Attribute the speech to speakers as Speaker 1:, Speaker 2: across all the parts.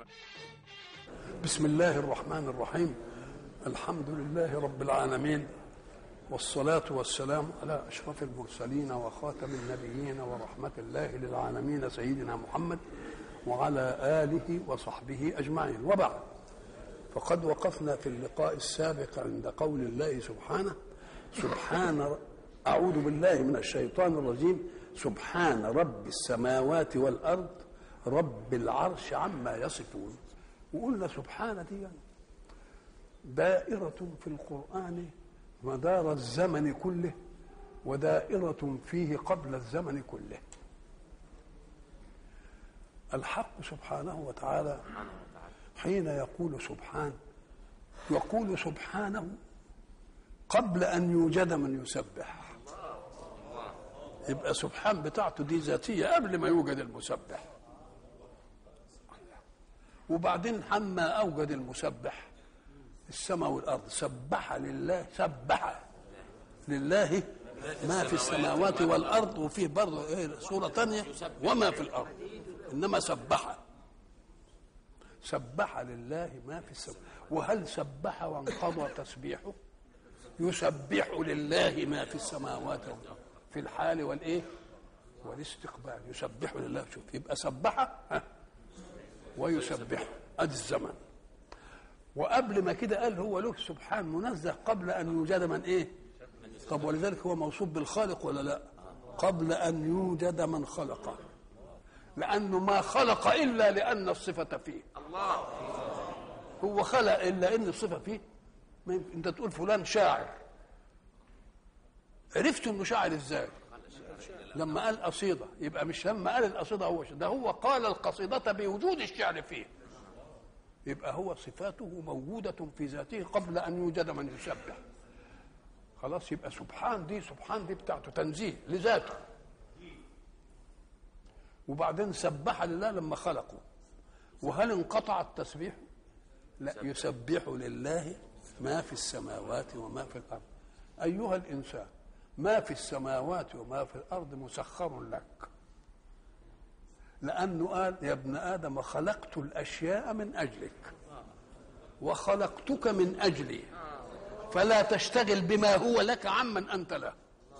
Speaker 1: بسم الله الرحمن الرحيم الحمد لله رب العالمين والصلاة والسلام على أشرف المرسلين وخاتم النبيين ورحمة الله للعالمين سيدنا محمد وعلى آله وصحبه أجمعين وبعد فقد وقفنا في اللقاء السابق عند قول الله سبحانه سبحان أعوذ بالله من الشيطان الرجيم سبحان رب السماوات والأرض رب العرش عما يصفون وقلنا سبحان دي دائرة في القرآن مدار الزمن كله ودائرة فيه قبل الزمن كله الحق سبحانه وتعالى حين يقول سبحان يقول سبحانه قبل أن يوجد من يسبح يبقى سبحان بتاعته دي ذاتية قبل ما يوجد المسبح وبعدين حما أوجد المسبح السماء والأرض سبح لله سبح لله ما في السماوات والأرض وفيه برضه إيه سورة تانية وما في الأرض إنما سبح سبح لله ما في السماء وهل سبح وانقضى تسبيحه يسبح لله ما في السماوات والأرض في الحال والايه والاستقبال يسبح لله شوف يبقى سبح ويسبح ادي الزمن وقبل ما كده قال هو له سبحان منزه قبل ان يوجد من ايه طب ولذلك هو موصوف بالخالق ولا لا قبل ان يوجد من خلقه لانه ما خلق الا لان الصفه فيه الله هو خلق الا ان الصفه فيه ما انت تقول فلان شاعر عرفت انه شاعر ازاي لما قال قصيدة يبقى مش لما قال القصيدة هو ده هو قال القصيدة بوجود الشعر فيه يبقى هو صفاته موجودة في ذاته قبل أن يوجد من يسبح خلاص يبقى سبحان دي سبحان دي بتاعته تنزيه لذاته وبعدين سبح لله لما خلقه وهل انقطع التسبيح لا يسبح لله ما في السماوات وما في الأرض أيها الإنسان ما في السماوات وما في الارض مسخر لك لانه قال يا ابن ادم خلقت الاشياء من اجلك وخلقتك من اجلي فلا تشتغل بما هو لك عمن انت له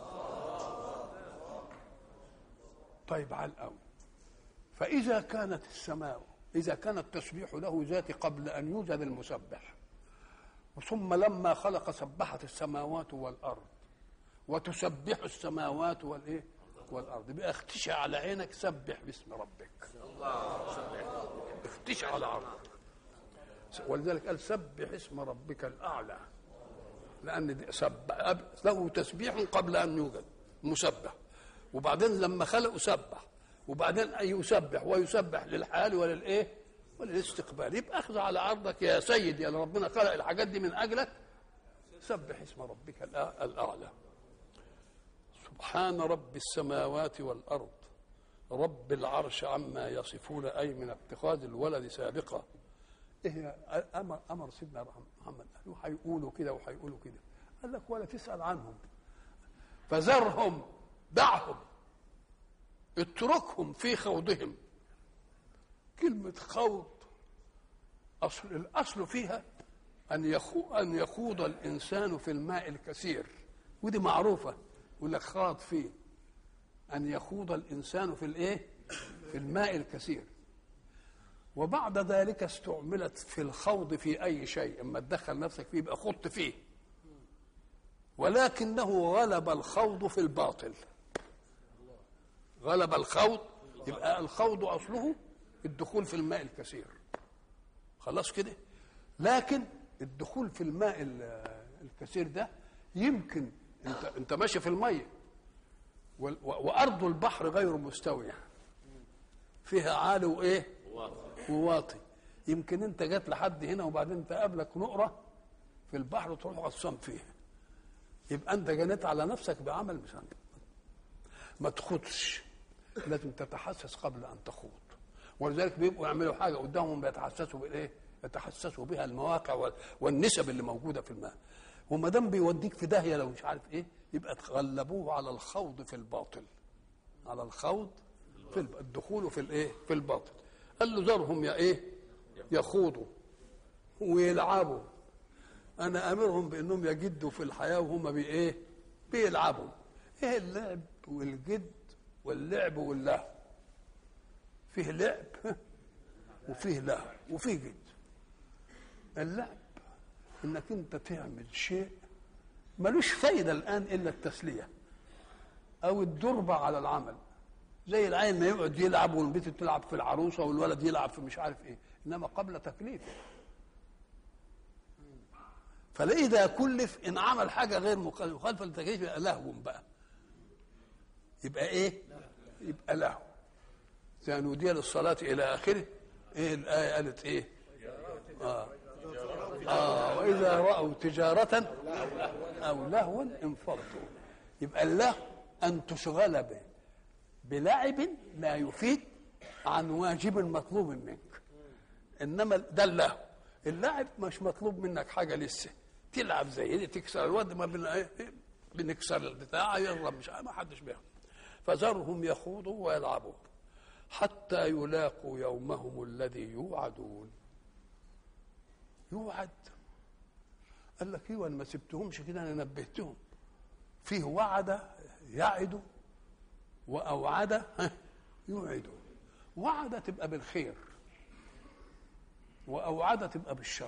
Speaker 1: طيب على الاول فاذا كانت السماء اذا كان التسبيح له ذات قبل ان يوجد المسبح ثم لما خلق سبحت السماوات والارض وتسبح السماوات والايه والارض بقى اختشى على عينك سبح باسم ربك اختشى على عرضك ولذلك قال سبح اسم ربك الاعلى لان دي سبح له تسبيح قبل ان يوجد مسبح وبعدين لما خلقه سبح وبعدين يسبح ويسبح للحال وللايه وللاستقبال يبقى اخذ على عرضك يا سيد يا ربنا خلق الحاجات دي من اجلك سبح اسم ربك الاعلى سبحان رب السماوات والارض رب العرش عما يصفون اي من اتخاذ الولد سابقه ايه امر امر سيدنا محمد قالوا هيقولوا كده وهيقولوا كده قال لك ولا تسال عنهم فذرهم دعهم اتركهم في خوضهم كلمة خوض أصل الأصل فيها أن يخو أن يخوض الإنسان في الماء الكثير ودي معروفة يقول لك خاض فيه أن يخوض الإنسان في الإيه؟ في الماء الكثير وبعد ذلك استعملت في الخوض في أي شيء أما تدخل نفسك فيه يبقى خضت فيه ولكنه غلب الخوض في الباطل غلب الخوض يبقى الخوض أصله الدخول في الماء الكثير خلاص كده لكن الدخول في الماء الكثير ده يمكن انت انت ماشي في الميه وارض البحر غير مستويه فيها عالي وايه وواطي يمكن انت جات لحد هنا وبعدين تقابلك نقره في البحر وتروح غصان فيها يبقى انت جنيت على نفسك بعمل مش عندك ما تخوضش لازم تتحسس قبل ان تخوض ولذلك بيبقوا يعملوا حاجه قدامهم بيتحسسوا بالايه؟ يتحسسوا بها المواقع والنسب اللي موجوده في الماء وما دام بيوديك في داهيه لو مش عارف ايه يبقى تغلبوه على الخوض في الباطل على الخوض في الدخول في الايه في الباطل قال له ذرهم يا ايه يخوضوا ويلعبوا انا امرهم بانهم يجدوا في الحياه وهم بايه بيلعبوا ايه اللعب والجد واللعب واللهو فيه لعب وفيه لهو وفيه جد اللعب انك انت تعمل شيء ملوش فايده الان الا التسليه او الدربه على العمل زي العين ما يقعد يلعب والبنت تلعب في العروسه والولد يلعب في مش عارف ايه انما قبل تكليفه فإذا كلف إن عمل حاجة غير مخالفة للتكليف يبقى لهو بقى يبقى إيه؟ يبقى لهو إذا نودي للصلاة إلى آخره إيه الآية قالت إيه؟ آه. آه وإذا رأوا تجارة أو لهوا انفضوا يبقى اللهو أن تشغل به بلعب لا يفيد عن واجب مطلوب منك إنما ده اللهو اللعب مش مطلوب منك حاجة لسه تلعب زي دي تكسر الواد ما بن... إيه؟ بنكسر البتاع يلا مش ما حدش بياخد فذرهم يخوضوا ويلعبوا حتى يلاقوا يومهم الذي يوعدون يوعد قال لك ايوه انا ما سبتهمش كده انا نبهتهم فيه وعد يعد واوعد ها، يوعد وعد تبقى بالخير واوعد تبقى بالشر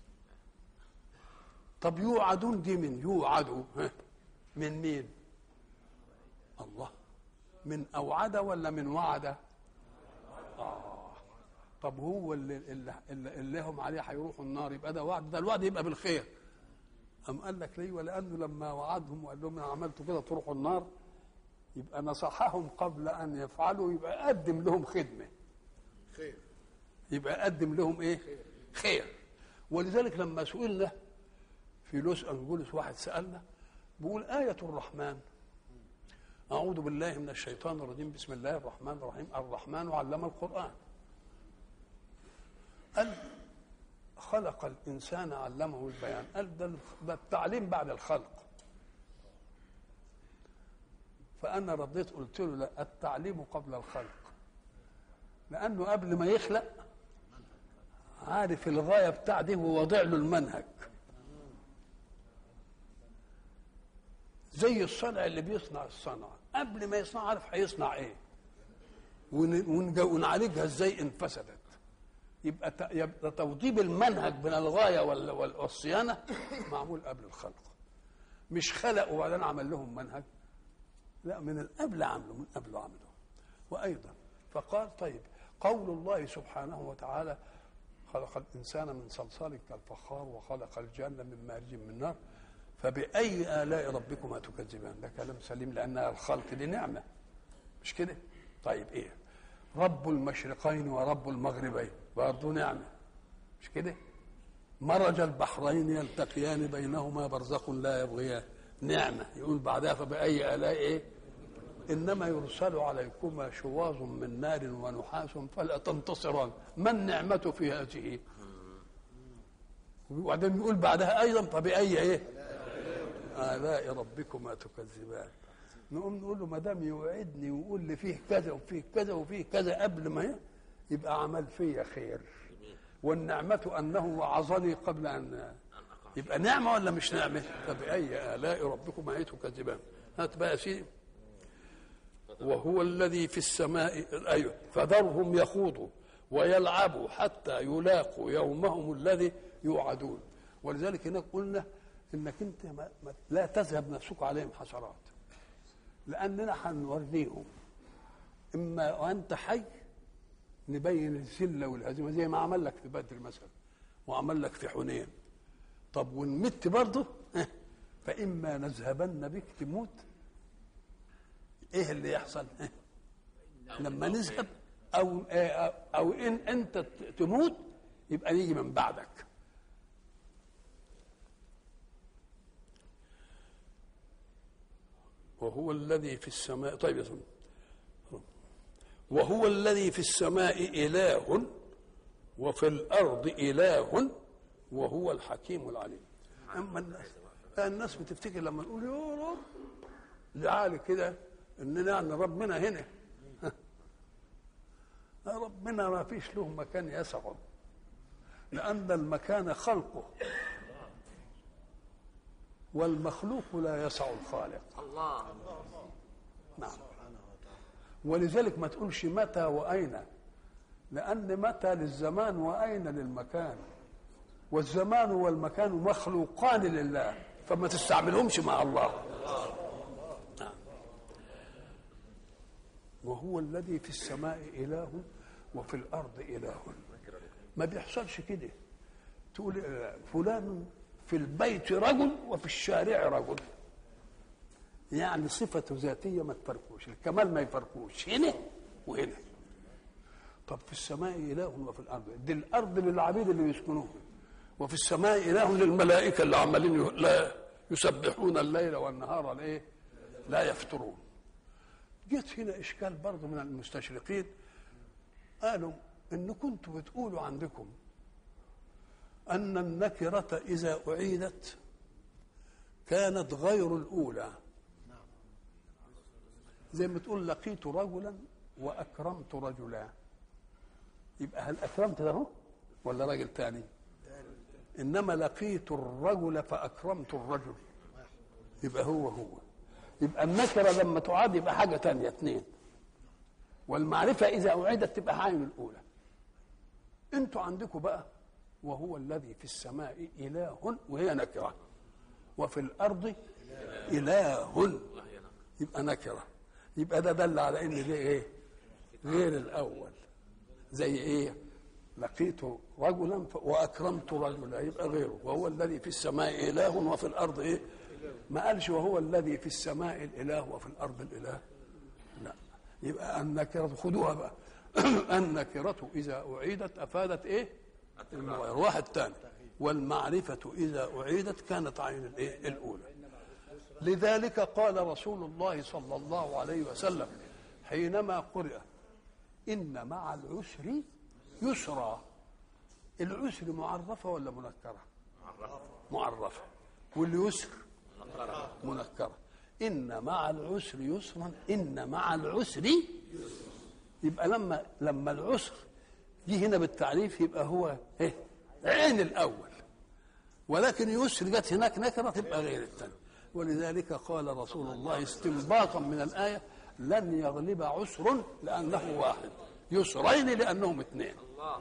Speaker 1: طب يوعدون دي من يوعدوا ها، من مين الله من اوعد ولا من وعد اه طب هو اللي اللي, اللي, اللي هم عليه هيروحوا النار يبقى ده وعد ده الوعد يبقى بالخير أم قال لك ليه ولأنه لما وعدهم وقال لهم أنا عملت كده تروحوا النار يبقى نصحهم قبل أن يفعلوا يبقى قدم لهم خدمة
Speaker 2: خير
Speaker 1: يبقى قدم لهم إيه خير ولذلك لما سئلنا في لوس أنجلس واحد سألنا بيقول آية الرحمن أعوذ بالله من الشيطان الرجيم بسم الله الرحمن الرحيم الرحمن علم القرآن قال خلق الإنسان علمه البيان قال ده ده التعليم بعد الخلق فأنا رديت قلت له لا التعليم قبل الخلق لأنه قبل ما يخلق عارف الغاية بتاعته ووضع له المنهج زي الصنع اللي بيصنع الصنعة قبل ما يصنع عارف هيصنع ايه ون- ونج- ونعالجها ازاي ان فسدت يبقى ت- يبقى توضيب المنهج من الغايه وال- وال- والصيانه معمول قبل الخلق مش خلق وبعدين عمل لهم منهج لا من القبل عمله من قبل عمله وايضا فقال طيب قول الله سبحانه وتعالى خلق الانسان من صلصال كالفخار وخلق الجنه من مارج من نار فباي الاء ربكما تكذبان ده كلام سليم لانها الخلق دي نعمه مش كده طيب ايه رب المشرقين ورب المغربين برضه نعمه مش كده مرج البحرين يلتقيان بينهما برزخ لا يبغيان نعمه يقول بعدها فباي الاء ايه انما يرسل عليكما شواظ من نار ونحاس فلا تنتصران ما النعمه في هذه وبعدين يقول بعدها ايضا فباي ايه آلاء ربكما تكذبان نقوم نقول له ما دام يوعدني ويقول لي فيه كذا وفيه كذا وفيه كذا قبل ما ي- يبقى عمل فيا خير والنعمة أنه وعظني قبل أن يبقى نعمة ولا مش نعمة؟ فبأي آلاء ربكما تكذبان؟ هات بقى يا سيدي وهو الذي في السماء أيوه فذرهم يخوضوا ويلعبوا حتى يلاقوا يومهم الذي يوعدون ولذلك هناك قلنا انك انت ما ما لا تذهب نفسك عليهم حسرات لاننا هنوريهم اما وانت حي نبين الذله والهزيمه زي ما عمل لك في بدر مثلا وعمل لك في حنين طب وان مت برضه ها، فاما نذهبن بك تموت ايه اللي يحصل ها؟ لما نذهب او او ان انت تموت يبقى نيجي من بعدك وهو الذي في السماء طيب يا سيدي. وهو الذي في السماء إله وفي الأرض إله وهو الحكيم العليم أما الناس الناس بتفتكر لما نقول يا رب لعالي كده إننا أن ربنا هنا ربنا ما فيش له مكان يسعه لأن المكان خلقه والمخلوق لا يسع الخالق
Speaker 2: الله
Speaker 1: نعم ولذلك ما تقولش متى وأين لأن متى للزمان وأين للمكان والزمان والمكان مخلوقان لله فما تستعملهمش مع الله نعم. وهو الذي في السماء إله وفي الأرض إله ما بيحصلش كده تقول آه، فلان في البيت رجل وفي الشارع رجل يعني صفته ذاتية ما تفرقوش الكمال ما يفرقوش هنا وهنا طب في السماء إله وفي الأرض دي الأرض للعبيد اللي يسكنوها وفي السماء إله للملائكة اللي عمالين ي- لا يسبحون الليل والنهار الايه لا يفترون جت هنا إشكال برضه من المستشرقين قالوا إن كنتوا بتقولوا عندكم أن النكرة إذا أعيدت كانت غير الأولى زي ما تقول لقيت رجلا وأكرمت رجلا يبقى هل أكرمت له ولا راجل تاني إنما لقيت الرجل فأكرمت الرجل يبقى هو هو يبقى النكرة لما تعاد يبقى حاجة تانية اتنين والمعرفة إذا أعيدت تبقى عين الأولى انتوا عندكم بقى وهو الذي في السماء إله وهي نكرة وفي الأرض إله يبقى نكرة يبقى ده دل على إن ده إيه غير الأول زي إيه لقيت رجلا ف- وأكرمت رجلا يبقى غيره وهو الذي في السماء إله وفي الأرض إيه ما قالش وهو الذي في السماء الإله وفي الأرض الإله لا يبقى النكرة خدوها بقى النكرة إذا أعيدت أفادت إيه؟ المغير واحد تاني والمعرفة إذا أعيدت كانت عين الإيه؟ الأولى لذلك قال رسول الله صلى الله عليه وسلم حينما قرأ إن مع العسر يسرا العسر معرفة ولا منكرة؟ معرفة واليسر منكرة إن مع العسر يسرا إن مع العسر يبقى لما لما العسر جه هنا بالتعريف يبقى هو ايه عين الأول ولكن يسر جت هناك نكرة تبقى غير الثاني ولذلك قال رسول الله استنباطا من الآية لن يغلب عسر لأنه واحد يسرين لأنهم اثنين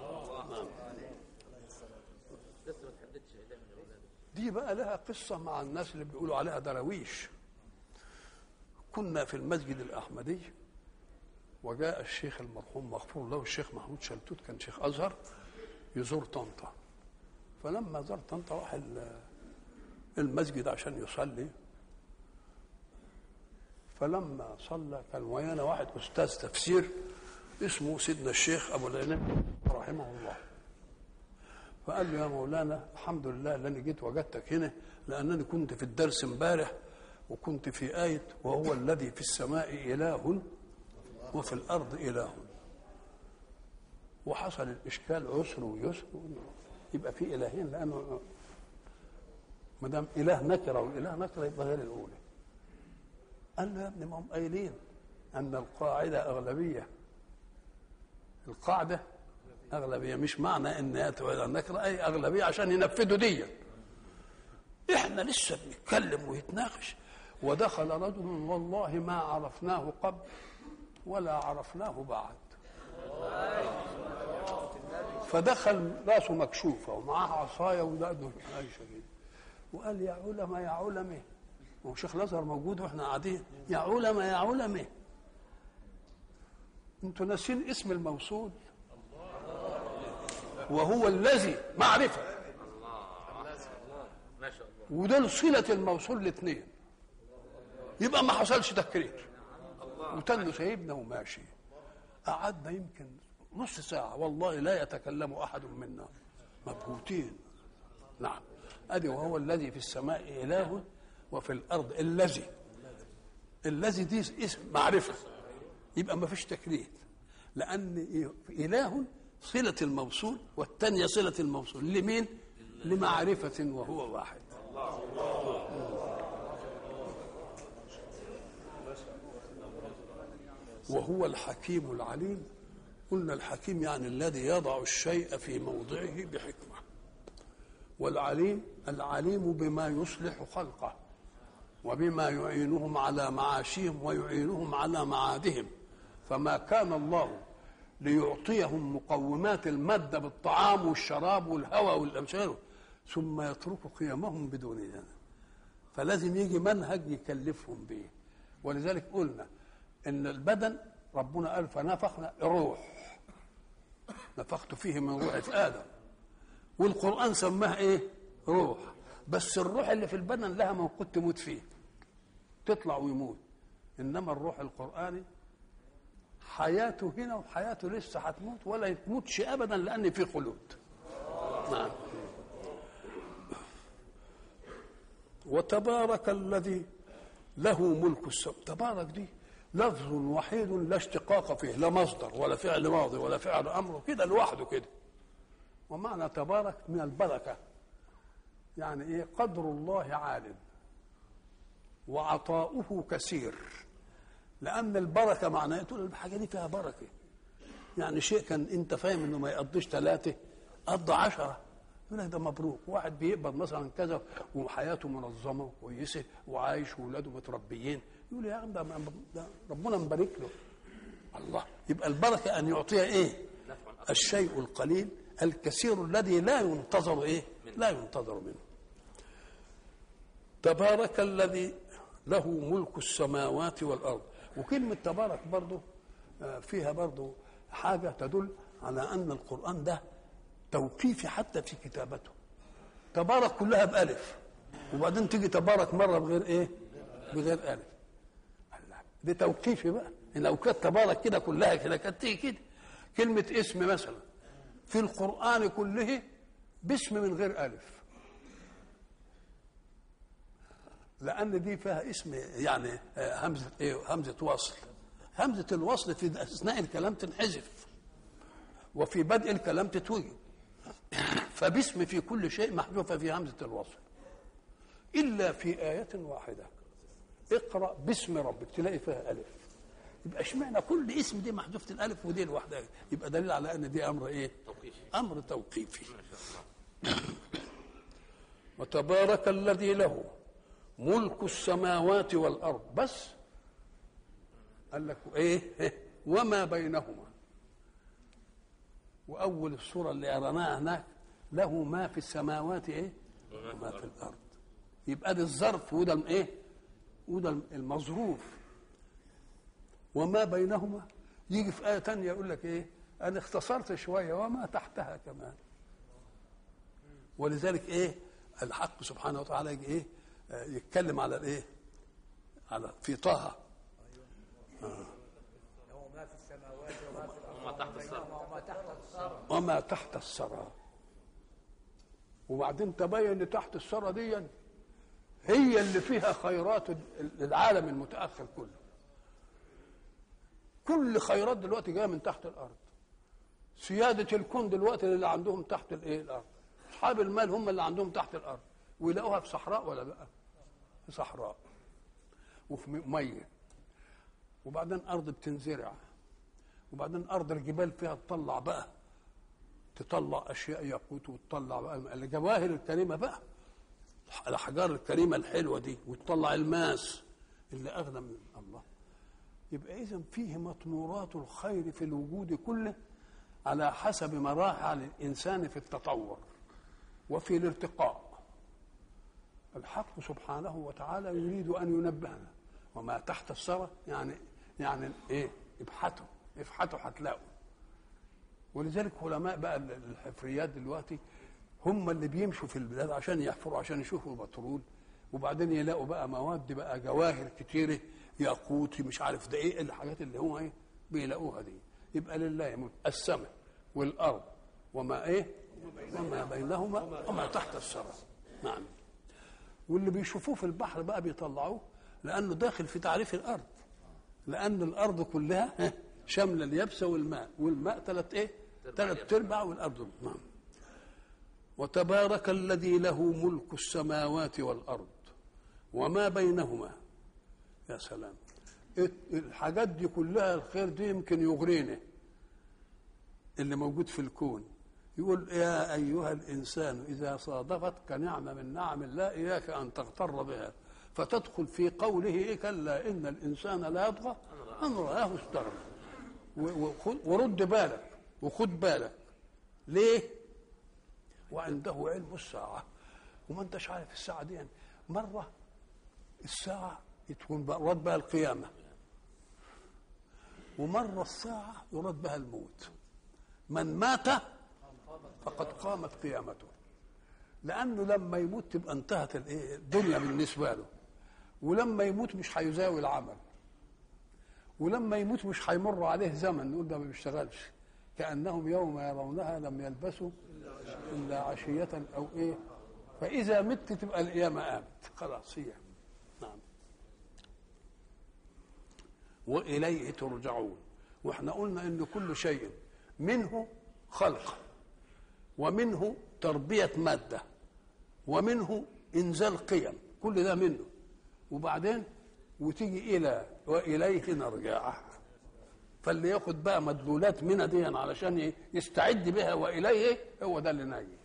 Speaker 2: لسه ما تحددش اله من الاولاد
Speaker 1: دي بقى لها قصة مع الناس اللي بيقولوا عليها دراويش كنا في المسجد الأحمدي وجاء الشيخ المرحوم مغفور له الشيخ محمود شلتوت كان شيخ أزهر يزور طنطا فلما زار طنطا راح ال- المسجد عشان يصلي فلما صلى كان ويانا واحد أستاذ تفسير اسمه سيدنا الشيخ أبو العنب رحمه الله فقال له يا مولانا الحمد لله اللي انا جيت وجدتك هنا لانني كنت في الدرس امبارح وكنت في آية وهو الذي في السماء إله وفي الأرض إله وحصل الإشكال عسر ويسر يبقى في إلهين لأنه ما دام إله نكرة والإله نكرة يبقى غير الأولى قال له يا ابني ما هم قايلين أن القاعدة أغلبية القاعدة أغلبية مش معنى إن يأتوا إلى النكرة أي أغلبية عشان ينفذوا دي إحنا لسه بنتكلم ويتناقش ودخل رجل والله ما عرفناه قبل ولا عرفناه بعد فدخل راسه مكشوفة ومعاه عصاية وده شديد وقال يا علماء يا علماء هو شيخ الازهر موجود واحنا قاعدين يا علماء يا علماء انتوا ناسين اسم الموصول وهو الذي معرفه
Speaker 2: ما شاء الله
Speaker 1: وده صلة الموصول الاثنين يبقى ما حصلش تكرير وتنه سايبنا وماشي قعدنا يمكن نص ساعة والله لا يتكلم أحد منا مبهوتين نعم أدي وهو الذي في السماء إله وفي الأرض الذي الذي دي اسم معرفة يبقى ما فيش تكرير لأن إله صلة الموصول والثانية صلة الموصول لمين؟ لمعرفة وهو واحد وهو الحكيم العليم قلنا الحكيم يعني الذي يضع الشيء في موضعه بحكمة والعليم العليم بما يصلح خلقه وبما يعينهم على معاشهم ويعينهم على معادهم فما كان الله ليعطيهم مقومات المادة بالطعام والشراب والهواء والأمثال ثم يترك قيمهم بدون ذلك فلازم يجي منهج يكلفهم به ولذلك قلنا ان البدن ربنا قال فنفخنا روح نفخت فيه من روح في ادم والقران سماها ايه روح بس الروح اللي في البدن لها موقود تموت فيه تطلع ويموت انما الروح القراني حياته هنا وحياته لسه هتموت ولا يتموتش ابدا لان في خلود نعم وتبارك الذي له ملك السماء تبارك دي لفظ وحيد لا اشتقاق فيه لا مصدر ولا فعل ماضي ولا فعل امر كده لوحده كده ومعنى تبارك من البركه يعني ايه قدر الله عال وعطاؤه كثير لان البركه معناه تقول الحاجه دي فيها بركه يعني شيء كان انت فاهم انه ما يقضيش ثلاثه قضى عشره يقول لك ده مبروك واحد بيقبض مثلا كذا وحياته منظمه وكويسه وعايش واولاده متربيين يقول يا عم ده ده ربنا مبارك له الله يبقى البركه ان يعطيها ايه؟ الشيء القليل الكثير الذي لا ينتظر ايه؟ لا ينتظر منه تبارك الذي له ملك السماوات والارض وكلمه تبارك برضه آه، فيها برضه حاجه تدل على ان القران ده توقيفي حتى في كتابته تبارك كلها بألف وبعدين تيجي تبارك مرة بغير إيه بغير ألف الله. دي توقيفي بقى لو كانت تبارك كده كلها كده كانت تيجي كده كلمة اسم مثلا في القرآن كله باسم من غير ألف لأن دي فيها اسم يعني آه، همزة إيه همزة وصل همزة الوصل في أثناء الكلام تنحذف وفي بدء الكلام تتوجد فباسم في كل شيء محذوفة في همزة الوصل إلا في آية واحدة اقرأ باسم ربك تلاقي فيها ألف يبقى اشمعنى كل اسم دي محذوفة الألف ودي لوحدها يبقى دليل على أن دي أمر إيه؟
Speaker 2: توقيفي.
Speaker 1: أمر توقيفي وتبارك الذي له ملك السماوات والأرض بس قال لك إيه؟ إيه؟ وما بينهما واول الصوره اللي قرناها هناك له ما في السماوات ايه وما في الارض يبقى ده الظرف وده الايه وده المظروف وما بينهما يجي في ايه تانية يقول لك ايه انا اختصرت شويه وما تحتها كمان ولذلك ايه الحق سبحانه وتعالى يجي ايه آه، يتكلم على الايه على في طه
Speaker 3: له ما في السماوات وما في الارض
Speaker 2: وما تحت الثرى
Speaker 3: وما تحت الثرى
Speaker 1: وما تحت الثرى وبعدين تبين ان تحت الثرى دي هي اللي فيها خيرات العالم المتاخر كله كل خيرات دلوقتي جايه من تحت الارض سياده الكون دلوقتي اللي عندهم تحت الايه الارض اصحاب المال هم اللي عندهم تحت الارض ويلاقوها في صحراء ولا لا في صحراء وفي ميه وبعدين ارض بتنزرع وبعدين ارض الجبال فيها تطلع بقى تطلع اشياء ياقوت وتطلع بقى الجواهر الكريمه بقى الاحجار الكريمه الحلوه دي وتطلع الماس اللي اغنى من الله يبقى اذا فيه مطمورات الخير في الوجود كله على حسب مراحل الانسان في التطور وفي الارتقاء الحق سبحانه وتعالى يريد ان ينبهنا وما تحت الثرى يعني يعني ايه ابحثوا ابحثوا هتلاقوا ولذلك علماء بقى الحفريات دلوقتي هم اللي بيمشوا في البلاد عشان يحفروا عشان يشوفوا البترول وبعدين يلاقوا بقى مواد بقى جواهر كتيره ياقوت مش عارف ده ايه الحاجات اللي هم ايه بيلاقوها دي يبقى لله ملك السماء والارض وما ايه وما بينهما وما تحت الثرى نعم واللي بيشوفوه في البحر بقى بيطلعوه لانه داخل في تعريف الارض لان الارض كلها شامله اليابسه والماء والماء ثلاث ايه ثلاث ارباع والارض نعم وتبارك الذي له ملك السماوات والارض وما بينهما يا سلام الحاجات دي كلها الخير دي يمكن يغرينا اللي موجود في الكون يقول يا أيها الإنسان إذا صادفتك نعمة من نعم الله إياك أن تغتر بها فتدخل في قوله إيه كلا إن الإنسان لا يطغى أن رآه استغنى و- وخد- ورد بالك وخد بالك ليه؟ وعنده علم الساعة وما انتش عارف الساعة دي يعني مرة الساعة تكون بقى- يراد بها القيامة ومرة الساعة يراد بها الموت من مات فقد قامت قيامته لأنه لما يموت تبقى انتهت الإيه؟ الدنيا بالنسبة له ولما يموت مش هيزاوي العمل ولما يموت مش هيمر عليه زمن نقول ده ما بيشتغلش كأنهم يوم يرونها لم يلبسوا إلا عشية أو إيه فإذا مت تبقى القيامة قامت خلاص هي نعم وإليه ترجعون واحنا قلنا ان كل شيء منه خلق ومنه تربية مادة ومنه إنزال قيم كل ده منه وبعدين وتيجي إلى وإليه نرجع فاللي ياخد بقى مدلولات منها دي علشان ي- يستعد بها وإليه هو ده اللي ناجي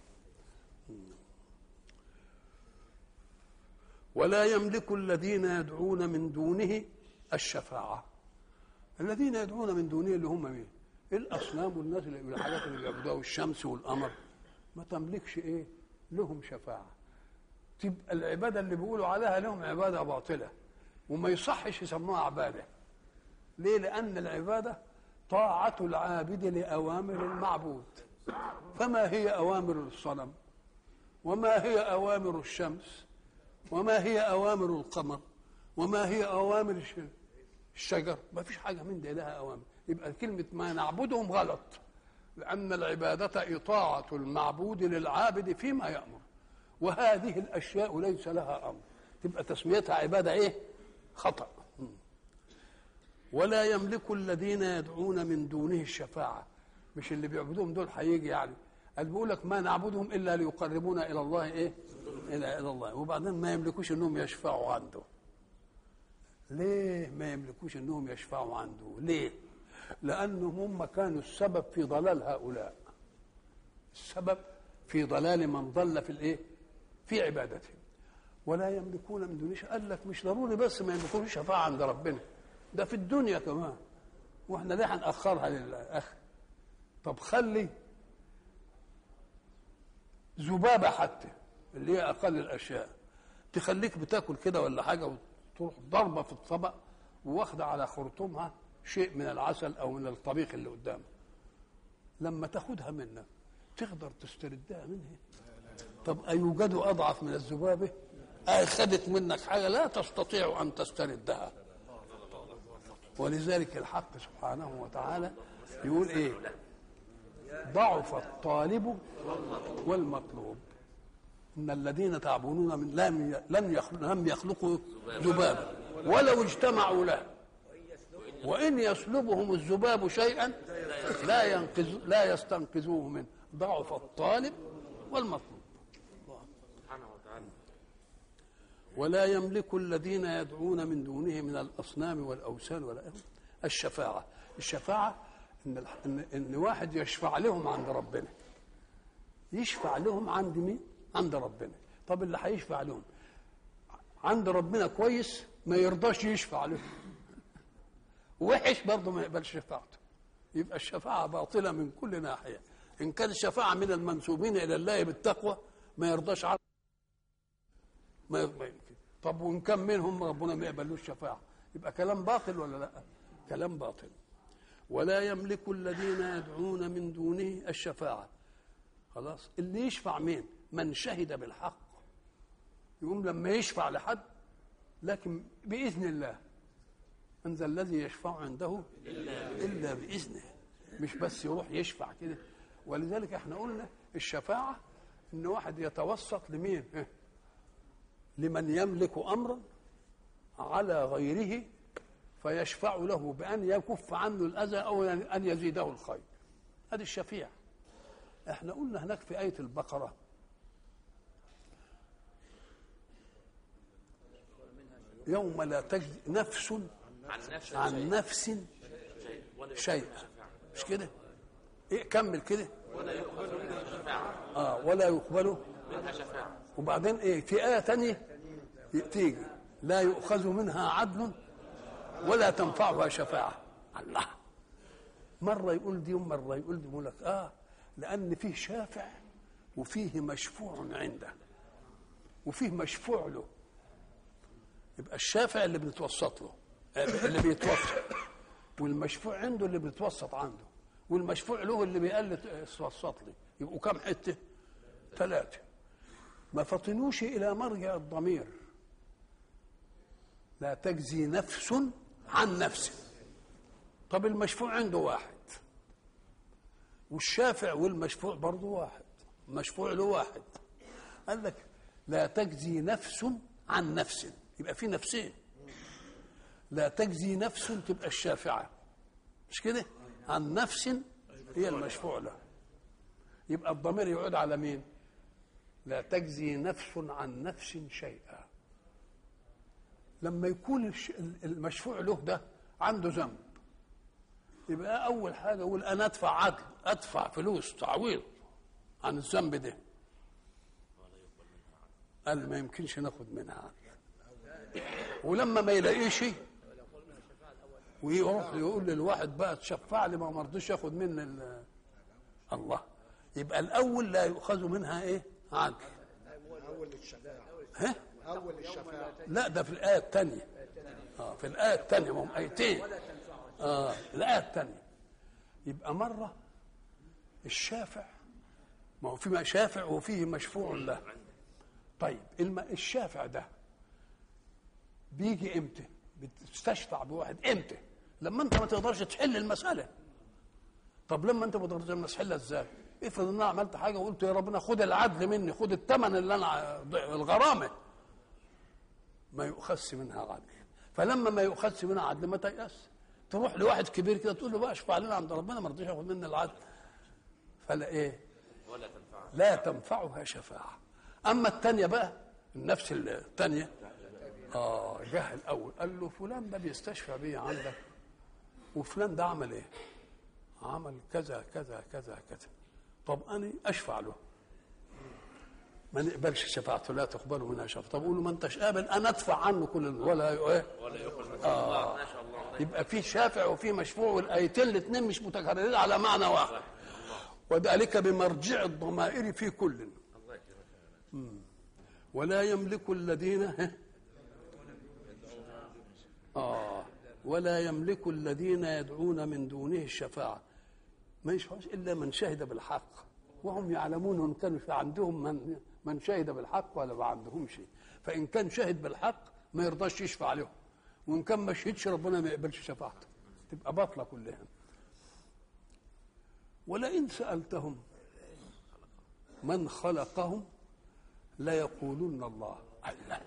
Speaker 1: ولا يملك الذين يدعون من دونه الشفاعة الذين يدعون من دونه اللي هم مين الأصنام والناس اللي الحاجات اللي بيعبدوها والشمس والقمر ما تملكش إيه لهم شفاعة تبقى العبادة اللي بيقولوا عليها لهم عبادة باطلة وما يصحش يسموها عبادة ليه لأن العبادة طاعة العابد لأوامر المعبود فما هي أوامر الصنم وما هي أوامر الشمس وما هي أوامر القمر وما هي أوامر الش- الشجر ما فيش حاجة من دي لها أوامر يبقى كلمة ما نعبدهم غلط لأن العبادة إطاعة المعبود للعابد فيما يأمر وهذه الأشياء ليس لها أمر تبقى تسميتها عبادة إيه خطأ ولا يملك الذين يدعون من دونه الشفاعة مش اللي بيعبدوهم دول هيجي يعني قال بيقول لك ما نعبدهم إلا ليقربونا إلى الله إيه إلى إلى الله وبعدين ما يملكوش إنهم يشفعوا عنده ليه ما يملكوش إنهم يشفعوا عنده ليه لأنهم هم كانوا السبب في ضلال هؤلاء السبب في ضلال من ضل في الإيه في عبادتهم ولا يملكون من دونه شيء. قال لك مش ضروري بس ما يملكوش شفاعة عند ربنا ده في الدنيا كمان واحنا ليه هنأخرها للآخر طب خلي ذبابة حتى اللي هي أقل الأشياء تخليك بتاكل كده ولا حاجة وتروح ضربة في الطبق واخدة على خرطومها شيء من العسل أو من الطبيخ اللي قدامك لما تاخدها منك تقدر تستردها منها طب أيوجد أضعف من الذبابة أي خدت منك حاجة لا تستطيع أن تستردها ولذلك الحق سبحانه وتعالى يقول إيه ضعف الطالب والمطلوب ان الذين تعبدون من لم ي- لم يخلق لم يخلقوا ذبابا ولو اجتمعوا له وان يسلبهم الذباب شيئا لا ينقذ لا يستنقذوه منه ضعف الطالب والمطلوب
Speaker 2: سبحانه وتعالى
Speaker 1: ولا يملك الذين يدعون من دونه من الاصنام والاوثان ولا الشفاعه الشفاعه ان الح- ان, إن واحد يشفع لهم عند ربنا يشفع لهم عند مين عند ربنا طب اللي هيشفع لهم عند ربنا كويس ما يرضاش يشفع لهم وحش برضه ما يقبلش شفاعته يبقى الشفاعة باطلة من كل ناحية إن كان الشفاعة من المنسوبين إلى الله بالتقوى ما يرضاش عنه ما ما يمكن طب وإن كان منهم ربنا ما يقبلوش شفاعة يبقى كلام باطل ولا لا كلام باطل ولا يملك الذين يدعون من دونه الشفاعة خلاص اللي يشفع مين من شهد بالحق يقوم لما يشفع لحد لكن بإذن الله من ذا الذي يشفع عنده إلا بإذنه مش بس يروح يشفع كده ولذلك احنا قلنا الشفاعة ان واحد يتوسط لمين ها؟ لمن يملك أمرا على غيره فيشفع له بأن يكف عنه الأذى أو أن يزيده الخير هذه الشفيع احنا قلنا هناك في آية البقرة يوم لا تجد نفس
Speaker 2: عن نفس
Speaker 1: عن نفس
Speaker 2: شيء ولا
Speaker 1: شيء مش كده إيه كمل كده
Speaker 2: ولا يقبل منها شفاعة
Speaker 1: اه ولا يقبل
Speaker 2: منها شفاعة
Speaker 1: وبعدين ايه في آية تانية تيجي لا يؤخذ منها عدل ولا تنفعها شفاعة الله مرة يقول دي ومرة يقول دي يقول لك اه لأن فيه شافع وفيه مشفوع عنده وفيه مشفوع له يبقى الشافع اللي بنتوسط له آه، اللي بيتوسط والمشفوع عنده اللي بيتوسط عنده والمشفوع له اللي بيقلد يتوسط لي يبقوا كم حته؟ ثلاثه ما فطنوش الى مرجع الضمير لا تجزي نفس عن نفس طب المشفوع عنده واحد والشافع والمشفوع برضه واحد مشفوع له واحد قال لك لا تجزي نفس عن نفس يبقى في نفسين لا تجزي نفس تبقى الشافعة مش كده عن نفس هي المشفوع له يبقى الضمير يعود على مين لا تجزي نفس عن نفس شيئا لما يكون الش- المشفوع له ده عنده ذنب يبقى اول حاجه يقول انا ادفع عدل ادفع فلوس تعويض عن الذنب ده قال ما يمكنش ناخد منها عدل ولما ما يلاقيش ويروح يقول للواحد بقى تشفع لي ما مرضيش ياخد مني ال- الله يبقى الاول لا يؤخذ منها ايه عدل
Speaker 4: أول الشفاعة
Speaker 1: ها
Speaker 4: أول الشفاعة
Speaker 1: لا ده في الآية الثانية اه في الآية الثانية ما هم آيتين اه الآية الثانية يبقى مرة الشافع ما هو في شافع وفيه مشفوع له طيب الم... الشافع ده بيجي امتى بتستشفع بواحد امتى لما انت ما تقدرش تحل المسألة طب لما انت ما تقدرش تحلها ازاي افرض ان انا عملت حاجه وقلت يا ربنا خد العدل مني خد الثمن اللي انا الغرامه ما يؤخذش منها عدل فلما ما يؤخذش منها عدل ما تيأس تروح لواحد كبير كده تقول له بقى اشفع لنا عند ربنا ما رضيش ياخد منا العدل فلا ايه
Speaker 2: ولا تنفع
Speaker 1: لا تنفعها شفاعة أما الثانية بقى النفس الثانية آه جه الأول قال له فلان ده بيستشفى بيه عندك وفلان ده عمل إيه؟ عمل كذا كذا كذا كذا طب أنا أشفع له ما نقبلش شفاعته لا تقبل منها شفاعة طب قول له ما انتش قابل انا ادفع عنه كل ولا ايه
Speaker 2: ولا يقبل منها الله ما شاء الله
Speaker 1: يبقى في شافع وفي مشفوع والايتين الاثنين مش متكررين على معنى واحد وذلك بمرجع الضمائر في كل
Speaker 2: الله يكرمك
Speaker 1: ولا يملك الذين ها؟ آه ولا يملك الذين يدعون من دونه الشفاعة ما يشفعوش إلا من شهد بالحق وهم يعلمون إن كانوا في عندهم من من شهد بالحق ولا ما عندهم شيء فإن كان شهد بالحق ما يرضاش يشفع لهم وإن كان ما شهدش ربنا ما يقبلش شفاعته تبقى باطلة كلها ولئن سألتهم من خلقهم ليقولن الله الله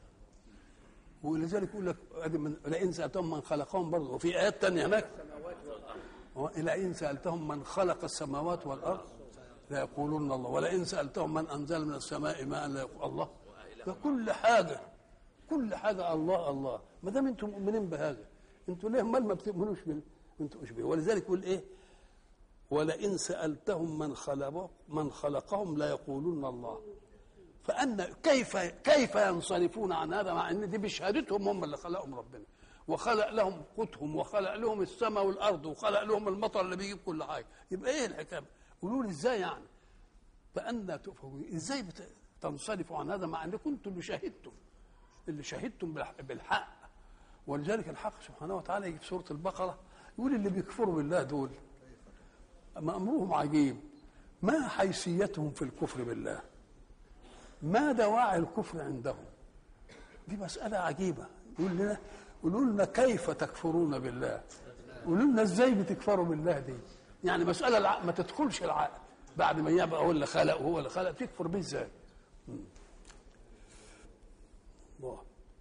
Speaker 1: ولذلك يقول لك أدي من لئن سالتهم من خلقهم برضه وفي ايات تانية هناك لئن سالتهم من خلق السماوات والارض ليقولن الله ولئن سالتهم من انزل من السماء ماء ليقول الله ده كل حاجه كل حاجه الله الله ما دام انتم مؤمنين بهذا انتوا ليه مال ما بتؤمنوش بال ما انتوش به ولذلك يقول ايه ولئن سالتهم من خلق من خلقهم ليقولن الله فأن كيف كيف ينصرفون عن هذا مع ان دي بشهادتهم هم اللي خلقهم ربنا وخلق لهم قوتهم وخلق لهم السماء والارض وخلق لهم المطر اللي بيجيب كل حاجه يبقى ايه الحكايه؟ قولوا لي ازاي يعني؟ فأنا تؤفكون ازاي بت- تنصرفوا عن هذا مع ان كنتم اللي شهدتم اللي شهدتم بالح- بالحق ولذلك الحق سبحانه وتعالى يجي في سوره البقره يقول اللي بيكفروا بالله دول أما امرهم عجيب ما حيثيتهم في الكفر بالله ما دواعي الكفر عندهم دي مسألة عجيبة يقول لنا قولوا لنا كيف تكفرون بالله قولوا لنا ازاي بتكفروا بالله دي يعني مسألة الع... ما تدخلش العقل بعد ما يبقى هو اللي خلق وهو اللي خلق تكفر بيه ازاي مم. الله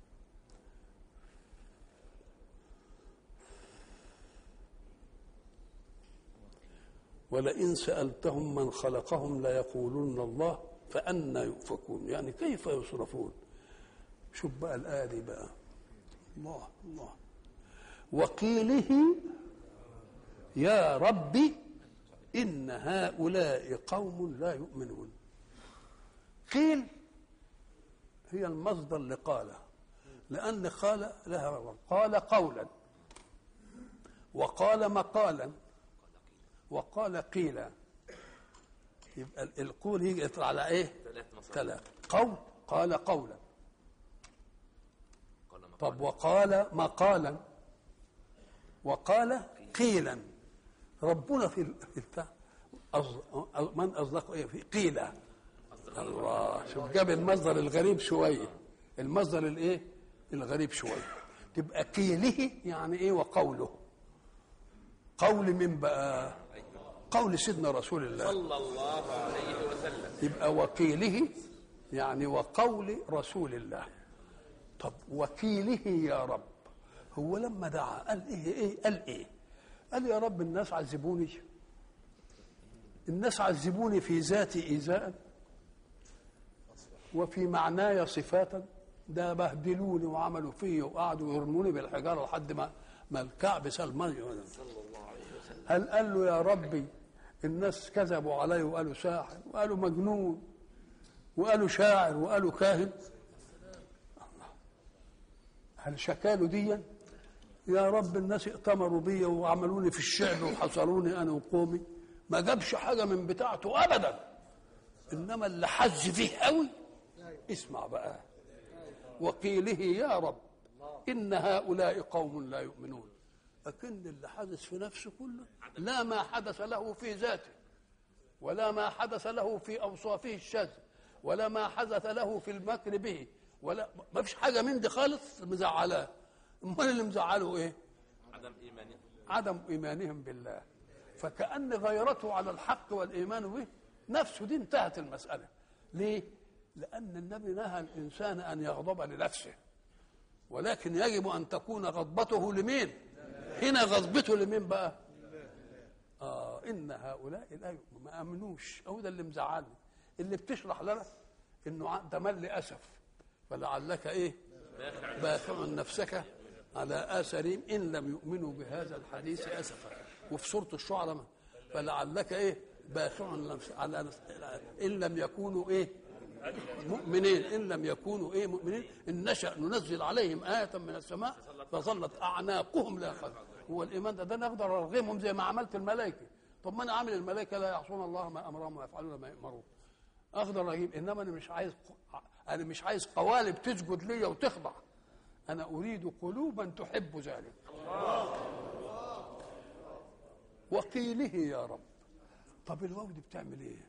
Speaker 1: ولئن سألتهم من خلقهم ليقولن الله فأنا يؤفكون يعني كيف يصرفون شوف بقى الآية دي بقى الله الله وقيله يا ربي إن هؤلاء قوم لا يؤمنون قيل هي المصدر لقال لأن قال لها رغم. قال قولا وقال مقالا وقال قيلا يبقى ال- القول يجي يطلع على ايه؟
Speaker 2: ثلاث مصادر
Speaker 1: ثلاث قول قال قولا
Speaker 2: قال ما
Speaker 1: طب وقال مقالا وقال قيلا ربنا في ال- في البتاع أص- من اصدق ايه في قيلا الله شوف جاب المصدر الغريب شويه المصدر الايه الغريب شويه تبقى قيله يعني ايه وقوله قول من بقى قول سيدنا رسول الله
Speaker 2: صلى الله عليه وسلم
Speaker 1: يبقى وكيله يعني وقول رسول الله طب وكيله يا رب هو لما دعا قال ايه ايه قال ايه قال يا رب الناس عذبوني الناس عذبوني في ذاتي ايذاء وفي معناي صفاتا ده بهدلوني وعملوا فيا وقعدوا يرموني بالحجاره لحد ما ما الكعب سال ميه هل قال له يا ربي الناس كذبوا علي وقالوا ساحر وقالوا مجنون وقالوا شاعر وقالوا كاهن الله. هل شكاله ديا يا رب الناس ائتمروا بي وعملوني في الشعب وحصروني انا وقومي ما جابش حاجه من بتاعته ابدا انما اللي حز فيه قوي اسمع بقى وقيله يا رب ان هؤلاء قوم لا يؤمنون لكن اللي حدث في نفسه كله لا ما حدث له في ذاته ولا ما حدث له في اوصافه الشاذ ولا ما حدث له في المكر به ولا ما فيش حاجه من دي خالص مزعلاه امال اللي مزعله ايه
Speaker 2: عدم ايمانه
Speaker 1: عدم ايمانهم بالله فكان غيرته على الحق والايمان به نفسه دي انتهت المساله ليه لان النبي نهى الانسان ان يغضب لنفسه ولكن يجب ان تكون غضبته لمين هنا غضبته لمين بقى اه ان هؤلاء لا يؤمنون ما امنوش او ده اللي مزعلني اللي بتشرح لنا انه ع- ده مل اسف فلعلك ايه باخع نفسك على اثرهم ان لم يؤمنوا بهذا الحديث اسفا وفي سوره الشعراء ما- فلعلك ايه باخع نفسك على نفس- ان لم يكونوا ايه مؤمنين ان لم يكونوا ايه مؤمنين ان نشا ننزل عليهم ايه من السماء فظلت اعناقهم لا يخاف هو الايمان ده ده انا اقدر ارغمهم زي ما عملت الملائكه طب ما انا عامل الملائكه لا يعصون الله ما امرهم ويفعلون ما يامرون اقدر اجيب انما انا مش عايز انا مش عايز قوالب تسجد لي وتخضع انا اريد قلوبا تحب ذلك وقيله يا رب طب الواو دي بتعمل ايه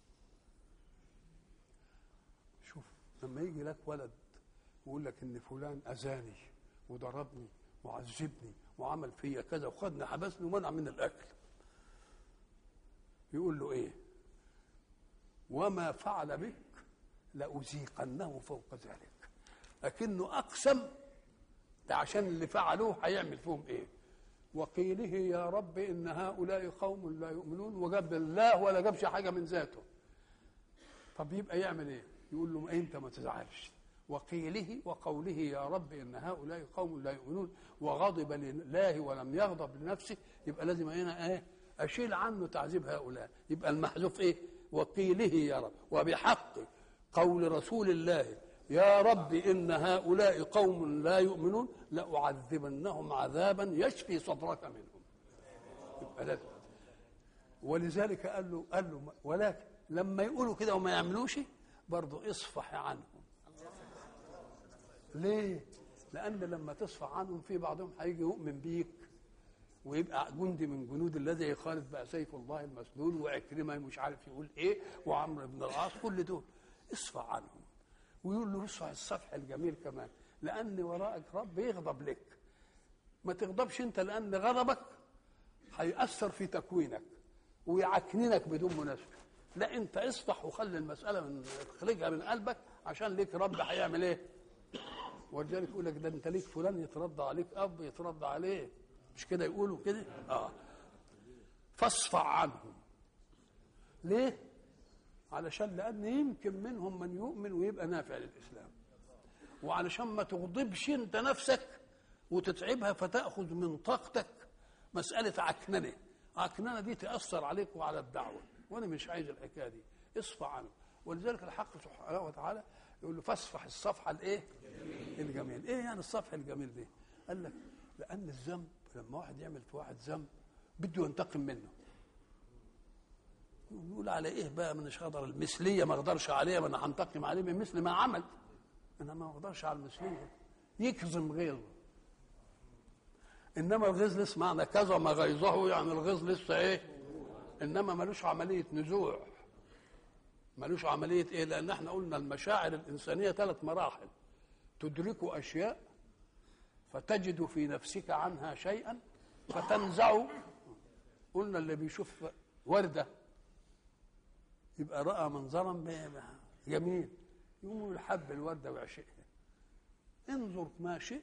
Speaker 1: شوف لما يجي لك ولد ويقول لك ان فلان اذاني وضربني وعذبني وعمل فيا كذا وخدني حبسني ومنع من الاكل يقول له ايه وما فعل بك لأذيقنه فوق ذلك لكنه أقسم ده عشان اللي فعلوه هيعمل فيهم إيه وقيله يا رب إن هؤلاء قوم لا يؤمنون وجاب الله ولا جابش حاجة من ذاته طب يبقى يعمل إيه يقول له أنت ما تزعلش وقيله وقوله يا رب إن هؤلاء قوم لا يؤمنون وغضب لله ولم يغضب لنفسه يبقى لازم هنا إيه أشيل عنه تعذيب هؤلاء يبقى المحذوف إيه وقيله يا رب وبحق قول رسول الله يا رب إن هؤلاء قوم لا يؤمنون لأعذبنهم عذابا يشفي صدرك منهم يبقى لازم ولذلك قال له قال له ولكن لما يقولوا كده وما يعملوش برضه اصفح عنهم ليه؟ لأن لما تصفح عنهم في بعضهم هيجي يؤمن بيك ويبقى جندي من جنود الذي يخالف بقى سيف الله المسلول وعكرمه مش عارف يقول ايه وعمرو بن العاص كل دول اصفح عنهم ويقول له اصفح الصفح الجميل كمان لان وراءك رب يغضب لك ما تغضبش انت لان غضبك هيأثر في تكوينك ويعكننك بدون مناسبه لا انت اصفح وخلي المساله من اخرجها من قلبك عشان ليك رب هيعمل ايه ولذلك يقول لك ده انت ليك فلان يترضى عليك اب يترضى عليه مش كده يقولوا كده اه فاصفع عنهم ليه علشان لان يمكن منهم من يؤمن ويبقى نافع للاسلام وعلشان ما تغضبش انت نفسك وتتعبها فتاخذ من طاقتك مساله عكننه عكنانه دي تاثر عليك وعلى الدعوه وانا مش عايز الحكايه دي اصفح عنه ولذلك الحق سبحانه وتعالى يقول له فاصفح الصفحه الايه؟ الجميل ايه يعني الصفح الجميل دي؟ قال لك لان الذنب لما واحد يعمل في واحد ذنب بده ينتقم منه يقول على ايه بقى من قدر المثليه ما اقدرش عليها ما انا هنتقم عليه من مثل ما عمل انا ما اقدرش على المثليه يكظم غيظه انما الغيظ لسه معنى كذا ما غيظه يعني الغيظ لسه ايه انما ملوش عمليه نزوع ملوش عمليه ايه لان احنا قلنا المشاعر الانسانيه ثلاث مراحل تدرك اشياء فتجد في نفسك عنها شيئا فتنزع قلنا اللي بيشوف ورده يبقى راى منظرا جميل يقوم يحب الورده ويعشقها انظر ما شئت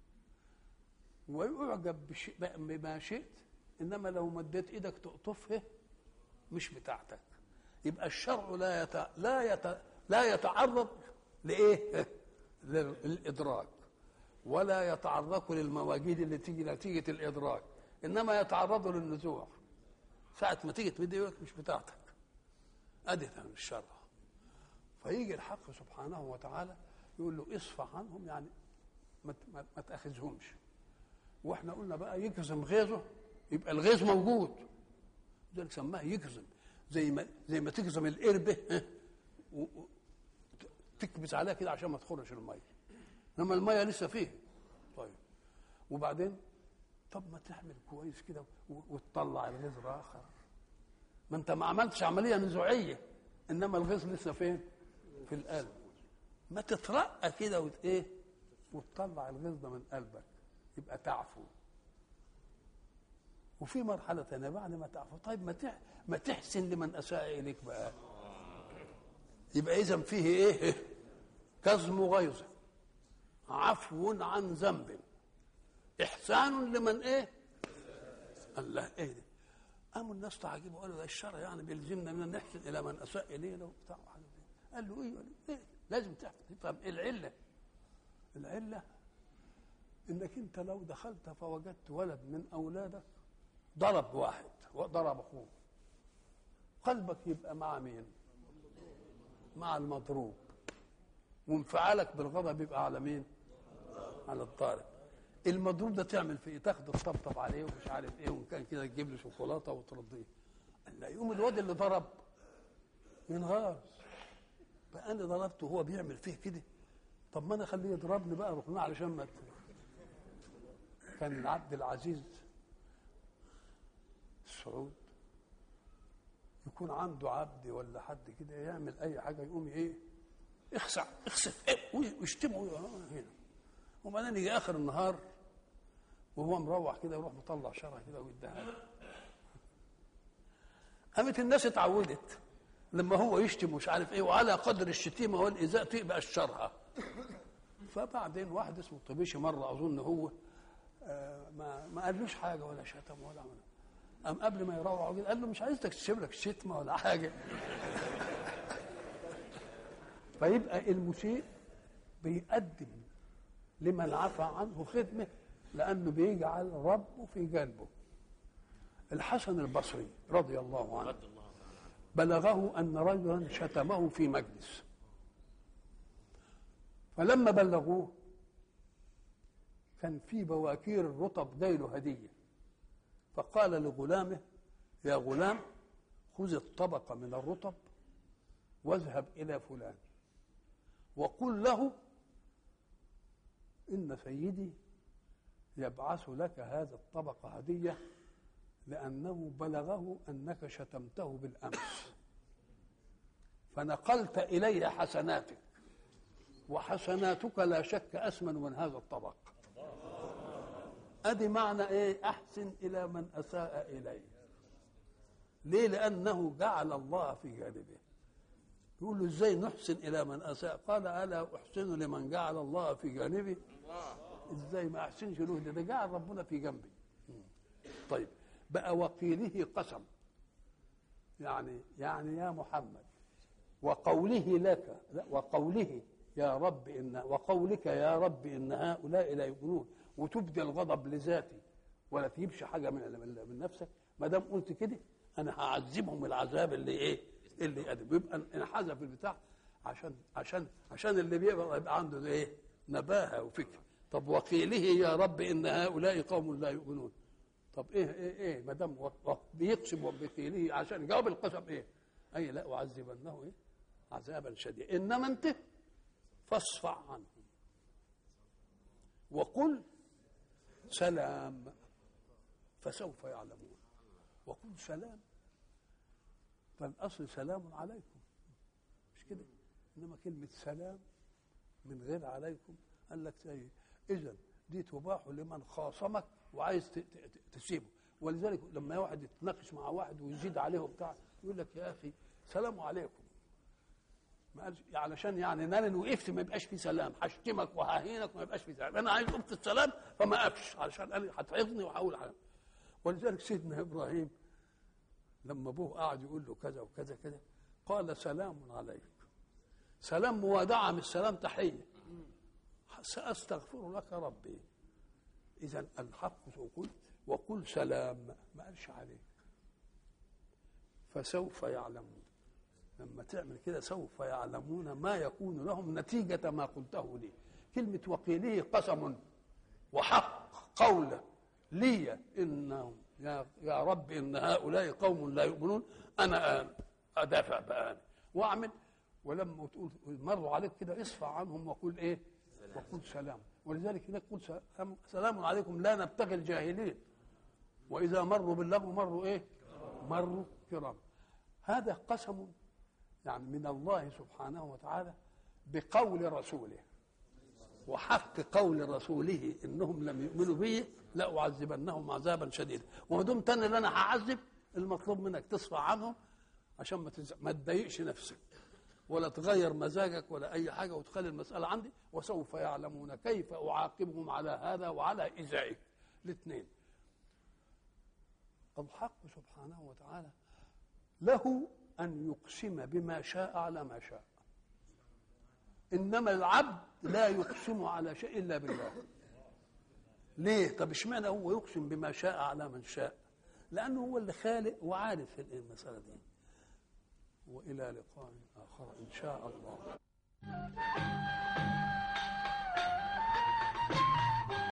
Speaker 1: ويعجب بشيء بما شئت انما لو مديت ايدك تقطفها مش بتاعتك يبقى الشرع لا يت... لا يت... لا يتعرض لايه؟ للادراك ولا يتعرض للمواجيد اللي تيجي نتيجه الادراك انما يتعرض للنزوع ساعه ما تيجي تمد ايدك مش بتاعتك ادي الشرع فيجي الحق سبحانه وتعالى يقول له اصفح عنهم يعني ما ما, ما تاخذهمش واحنا قلنا بقى يكظم غيظه يبقى الغيظ موجود ذلك سماه يكظم زي ما زي ما تكظم القربه و... و... تكبس عليها كده عشان ما تخرج الميه انما الميه لسه فيه طيب وبعدين طب ما تعمل كويس كده و... وتطلع الغيظ اخر ما انت ما عملتش عمليه نزوعيه انما الغيظ لسه فين في القلب ما تترقى كده وت ايه وتطلع الغيظ ده من قلبك يبقى تعفو وفي مرحلة ثانية بعد ما تعفو طيب ما تح... ما تحسن لمن أساء إليك بقى يبقى إذا فيه إيه؟ كظم غيظ عفو عن ذنب إحسان لمن إيه؟ الله إيه ده؟ قاموا الناس تعجبوا قالوا ده الشرع يعني بيلزمنا ان نحسن الى من اساء الينا وبتاع قال له ايه إيه؟ لازم تفهم ايه العله العله انك انت لو دخلت فوجدت ولد من اولادك ضرب واحد وضرب اخوه قلبك يبقى مع مين مع المضروب وانفعالك بالغضب يبقى على مين على الضارب المضروب ده تعمل فيه تاخده تطبطب عليه ومش عارف ايه وان كان كده تجيب له شوكولاته وترضيه لا يقوم الواد اللي ضرب ينهار بقى انا ضربته وهو بيعمل فيه كده طب ما انا اخليه يضربني بقى ركناه علشان ما كان عبد العزيز السعود يكون عنده عبد ولا حد كده يعمل اي حاجه يقوم ايه اخسع اخسف إيه ويشتمه هنا وبعدين يجي اخر النهار وهو مروح كده يروح مطلع شرع كده ويديها قامت الناس اتعودت لما هو يشتم مش عارف ايه وعلى قدر الشتيمه والايذاء تبقى الشرها فبعدين واحد اسمه طبيشي مره اظن هو آه ما ما قالوش حاجه ولا شتم ولا عمل قام قبل ما يروح قال له مش عايزك تسيب لك شتمه ولا حاجه فيبقى المسيء بيقدم لمن عفى عنه خدمه لانه بيجعل ربه في قلبه الحسن البصري رضي الله عنه بلغه ان رجلا شتمه في مجلس فلما بلغوه كان في بواكير الرطب جايله هديه فقال لغلامه يا غلام خذ الطبق من الرطب واذهب الى فلان وقل له ان سيدي يبعث لك هذا الطبق هديه لانه بلغه انك شتمته بالامس فنقلت الي حسناتك وحسناتك لا شك اسمن من هذا الطبق ادي معنى ايه احسن الى من اساء اليه ليه لانه جعل الله في جانبه يقول له ازاي نحسن الى من اساء قال الا احسن لمن جعل الله في جانبي ازاي ما احسنش له ده جعل ربنا في جنبي طيب بقى وقيله قسم يعني يعني يا محمد وقوله لك لا وقوله يا رب ان وقولك يا رب ان هؤلاء لا يؤمنون وتبدي الغضب لذاتي ولا تجيبش حاجه من من نفسك ما دام قلت كده انا هعذبهم العذاب اللي ايه اللي يقدم يبقى انحذف البتاع عشان عشان عشان اللي بيبقى يبقى عنده ده ايه نباهه وفكر طب وقيله يا رب ان هؤلاء قوم لا يؤمنون طب ايه ايه ايه ما دام و- و- بيقسم وبقيله عشان يجاوب القسم ايه اي لا اعذبنه ايه عذابا شديدا انما انت فاصفع عنهم وقل سلام فسوف يعلمون وقل سلام فالاصل سلام عليكم مش كده انما كلمه سلام من غير عليكم قال لك زي اذا دي تباح لمن خاصمك وعايز ت- ت- ت- تسيبه ولذلك لما واحد يتناقش مع واحد ويزيد عليه بتاع يقول لك يا اخي سلام عليكم ما قالش علشان يعني ان انا وقفت ما يبقاش في سلام هشتمك وههينك وما يبقاش في سلام انا عايز ابقى السلام فما اقفش علشان قال هتعظني وهقول على ولذلك سيدنا ابراهيم لما ابوه قعد يقول له كذا وكذا كذا قال سلام عليك سلام موادعه مش سلام تحيه ساستغفر لك ربي اذا الحق وقل وقل سلام ما قالش عليك فسوف يعلمون لما تعمل كده سوف يعلمون ما يكون لهم نتيجة ما قلته لي كلمة وقيله قسم وحق قول لي إنهم يا, يا رب إن هؤلاء قوم لا يؤمنون أنا آن أدافع بآن وأعمل ولما تقول مروا عليك كده اصفع عنهم وقل إيه وقل سلام ولذلك هناك قل سلام, سلام عليكم لا نبتغي الجاهلين وإذا مروا باللغو مروا إيه مروا كرام هذا قسم يعني من الله سبحانه وتعالى بقول رسوله وحق قول رسوله انهم لم يؤمنوا به لاعذبنهم عذابا شديدا وما دمت انا اللي انا هعذب المطلوب منك تصفى عنهم عشان ما تز... ما تضايقش نفسك ولا تغير مزاجك ولا اي حاجه وتخلي المساله عندي وسوف يعلمون كيف اعاقبهم على هذا وعلى ازائك الاثنين الحق سبحانه وتعالى له أن يقسم بما شاء على ما شاء إنما العبد لا يقسم على شيء إلا بالله ليه؟ طب اشمعنى هو يقسم بما شاء على من شاء؟ لأنه هو اللي خالق وعارف المسألة دي وإلى لقاء آخر إن شاء الله